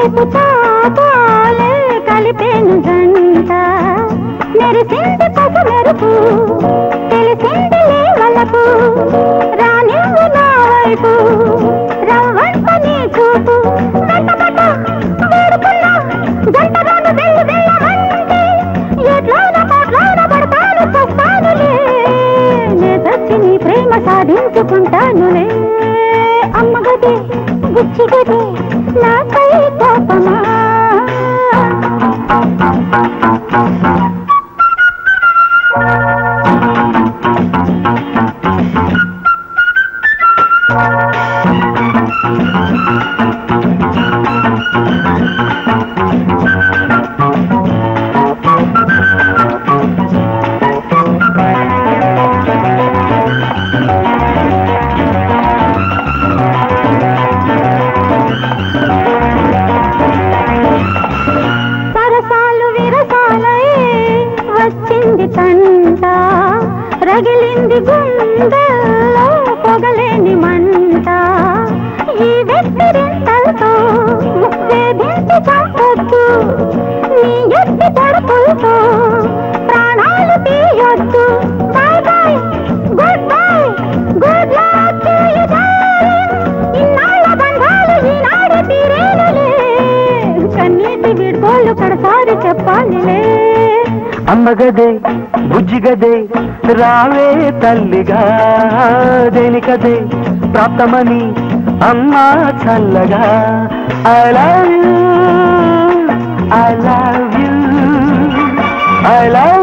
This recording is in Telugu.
వయసు తాపాలే కలిపేను జంట మెరిసింది పస మెరుపు తెలిసింది వలపు రానివ్వు నా వైపు రవ్వంట నీ చూపు వెంట పట్ట వేడుకున్నా జంటగాను వెళ్ళి వెళ్ళమంటే ఎట్లైనా పాటలైనా పడతాను చస్తానులే నే చచ్చి నీ ప్రేమ సాధించుకుంటానులే అమ్మగదే బుచ్చిగదే నాపై కోపమా సరసాలు విరసాలై వచ్చింది తంట రగిలింది గుండెల్లో పొగలేని మంట ఈ వెత్తిరింతలతో వేధించి చంపొద్దు నీ ఎత్తి తడుపులతో ప్రాణాలు తీయొద్దు bye bye good bye good luck to you darling ఇన్నాళ్ళ బంధాలు ఈనాడు తీరేనులే కన్నీటి విడుకోలు కడసారి చెప్పాలిలే అమ్మగదే బుజ్జిగదే రావే తల్లిగా దేనికదే ప్రాప్తమని అమ్మా చల్లగా I love you I love you I love